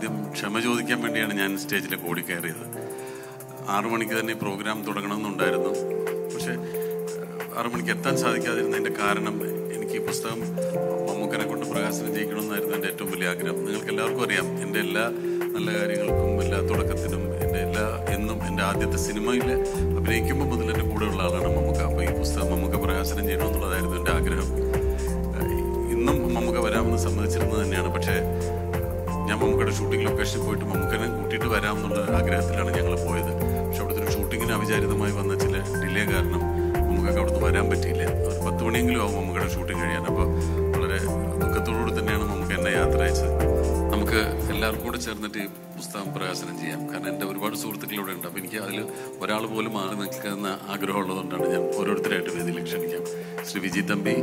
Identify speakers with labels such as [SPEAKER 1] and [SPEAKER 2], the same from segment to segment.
[SPEAKER 1] ആദ്യം ക്ഷമ ചോദിക്കാൻ വേണ്ടിയാണ് ഞാൻ സ്റ്റേജിലേക്ക് ഓടിക്കയറിയത് ആറു മണിക്ക് തന്നെ ഈ പ്രോഗ്രാം തുടങ്ങണമെന്നുണ്ടായിരുന്നു പക്ഷെ ആറു മണിക്ക് എത്താൻ സാധിക്കാതിരുന്നതിന്റെ കാരണം എനിക്ക് ഈ പുസ്തകം മമ്മൂക്കനെ കൊണ്ട് പ്രകാശനം ചെയ്യിക്കണമെന്നായിരുന്നു എൻ്റെ ഏറ്റവും വലിയ ആഗ്രഹം നിങ്ങൾക്ക് എല്ലാവർക്കും അറിയാം എൻ്റെ എല്ലാ നല്ല കാര്യങ്ങൾക്കും എല്ലാ തുടക്കത്തിനും എൻ്റെ എല്ലാ എന്നും എൻ്റെ ആദ്യത്തെ സിനിമയിൽ അഭിനയിക്കുമ്പോൾ മുതൽ എൻ്റെ കൂടെയുള്ള ആളാണ് മമ്മൂക്ക അപ്പോൾ ഈ പുസ്തകം മമ്മൂക്ക പ്രകാശനം ചെയ്യണമെന്നുള്ളതായിരുന്നു എൻ്റെ ആഗ്രഹം ഏഹ് ഇന്നും മമ്മൂക്ക വരാമെന്ന് സമ്മതിച്ചിരുന്നത് തന്നെയാണ് പക്ഷേ ഞാൻ മമ്മൂക്കയുടെ ഷൂട്ടിംഗ് ലൊക്കേഷനിൽ പോയിട്ട് മമ്മൂക്കനെ കൂട്ടിയിട്ട് വരാമെന്നുള്ള ആഗ്രഹത്തിലാണ് ഞങ്ങൾ പോയത് പക്ഷെ അവിടുത്തെ ഒരു ഷൂട്ടിങ്ങിന് അവിചാരിതമായി വന്ന ചില ഡിലേ കാരണം മമ്മൂക്കൊക്കെ അവിടുന്ന് വരാൻ പറ്റിയില്ല ഒരു പത്ത് മണിയെങ്കിലും ആവും മമ്മൂക്കയുടെ ഷൂട്ടിംഗ് കഴിയാൻ അപ്പോൾ വളരെ ദുഃഖത്തോടുകൂടി തന്നെയാണ് മമ്മൂക്ക എന്നെ യാത്ര അയച്ചത് നമുക്ക് എല്ലാവർക്കും കൂടെ ചേർന്നിട്ട് ഈ പുസ്തകം പ്രകാശനം ചെയ്യാം കാരണം എൻ്റെ ഒരുപാട് സുഹൃത്തുക്കൾ ഇവിടെ ഉണ്ട് അപ്പോൾ എനിക്ക് അതിൽ ഒരാൾ പോലും മാറി നിൽക്കുന്ന ആഗ്രഹമുള്ളതുകൊണ്ടാണ് ഞാൻ ഓരോരുത്തരായിട്ട് വേദിയിലേക്ക് ക്ഷണിക്കാം ശ്രീ വിജി തമ്പി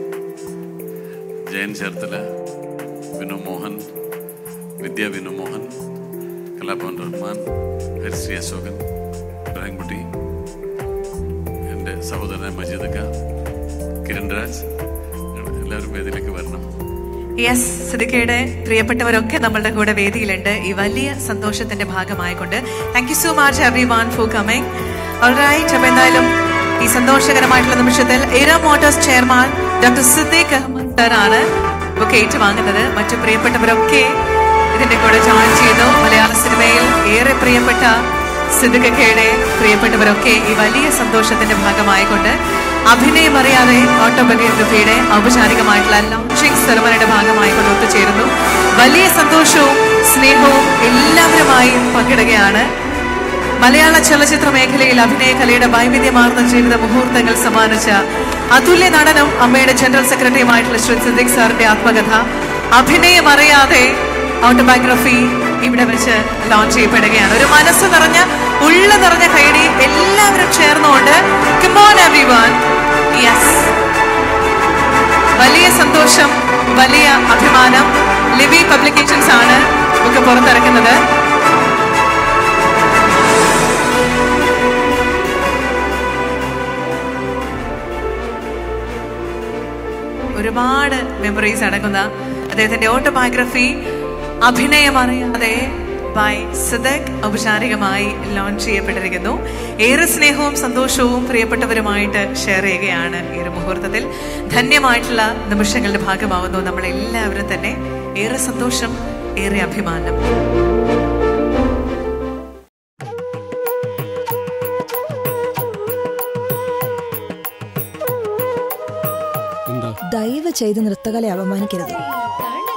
[SPEAKER 1] ജയൻ ചേർത്തല വിനു മോഹൻ വിദ്യ വിനു മോഹൻ കലാഭവൻ റഹ്മാൻ ഹരിശ്രീ അശോകൻ ഇബ്രാഹിംകുട്ടി എൻ്റെ സഹോദരൻ മജീദക്ക കിരൺ രാജ് എല്ലാവരും വേദിയിലേക്ക് വരണം
[SPEAKER 2] യെസ് സിദ്ദിഖയുടെ പ്രിയപ്പെട്ടവരൊക്കെ നമ്മളുടെ കൂടെ വേദിയിലുണ്ട് ഈ വലിയ സന്തോഷത്തിന്റെ ഭാഗമായിക്കൊണ്ട് thank you so much everyone for coming alright അപ്പൊ എന്തായാലും ഈ സന്തോഷകരമായിട്ടുള്ള നിമിഷത്തിൽ Era motors chairman doctor Siddique Ahammed സാറാണ് ബുക്ക് ഏറ്റുവാങ്ങുന്നത് മറ്റു പ്രിയപ്പെട്ടവരൊക്കെ ഇതിന്റെ കൂടെ ജോയിൻ ചെയ്തു മലയാള സിനിമയിൽ ഏറെ പ്രിയപ്പെട്ട സിദ്ദിഖയുടെ പ്രിയപ്പെട്ടവരൊക്കെ ഈ വലിയ സന്തോഷത്തിന്റെ ഭാഗമായിക്കൊണ്ട് അഭിനയം അറിയാതെ ഓട്ടോബയോഗ്രഫിയുടെ ഔപചാരികമായിട്ടുള്ള ലോഞ്ചിങ് സെറമണിയുടെ ഭാഗമായിക്കൊണ്ട് ഒത്തുചേരുന്നു വലിയ സന്തോഷവും സ്നേഹവും എല്ലാവരുമായി പങ്കിടുകയാണ് മലയാള ചലച്ചിത്ര മേഖലയിൽ അഭിനയ കലയുടെ വൈവിധ്യമാർന്ന ജീവിത മുഹൂർത്തങ്ങൾ സമ്മാനിച്ച അതുല്യ നടനും അമ്മയുടെ ജനറൽ സെക്രട്ടറിയുമായിട്ടുള്ള ശ്രീ സിദ്ദിഖ് സാറിന്റെ ആത്മകഥ അഭിനയം അറിയാതെ ഓട്ടോബയോഗ്രഫി ഇവിടെ വെച്ച് ലോഞ്ച് ചെയ്യപ്പെടുകയാണ് ഒരു മനസ്സ് നിറഞ്ഞ ഉള്ള നിറഞ്ഞ കൈഡി എല്ലാവരും ചേർന്നുകൊണ്ട് കമോൺ എവ്രിവൺ യെസ് വലിയ സന്തോഷം വലിയ അഭിമാനം ലിവി പബ്ലിക്കേഷൻസ് ആണ് ബുക്ക് പുറത്തിറക്കുന്നത് ഒരുപാട് മെമ്മറീസ് അടങ്ങുന്ന അദ്ദേഹത്തിന്റെ ഓട്ടോബയോഗ്രഫി അഭിനയം അറിയാതെ ബൈ സിദക് ഔപചാരികമായി ലോഞ്ച് ചെയ്യപ്പെട്ടിരിക്കുന്നു ഏറെ സ്നേഹവും സന്തോഷവും പ്രിയപ്പെട്ടവരുമായിട്ട് ഷെയർ ചെയ്യുകയാണ് ഈ ഒരു മുഹൂർത്തത്തിൽ ധന്യമായിട്ടുള്ള നിമിഷങ്ങളുടെ ഭാഗമാവുന്നു നമ്മൾ എല്ലാവരും തന്നെ ഏറെ സന്തോഷം ഏറെ അഭിമാനം
[SPEAKER 3] എന്താ
[SPEAKER 4] ദയവ് ചെയ്ത് നൃത്തകലയെ അപമാനിക്കരുത്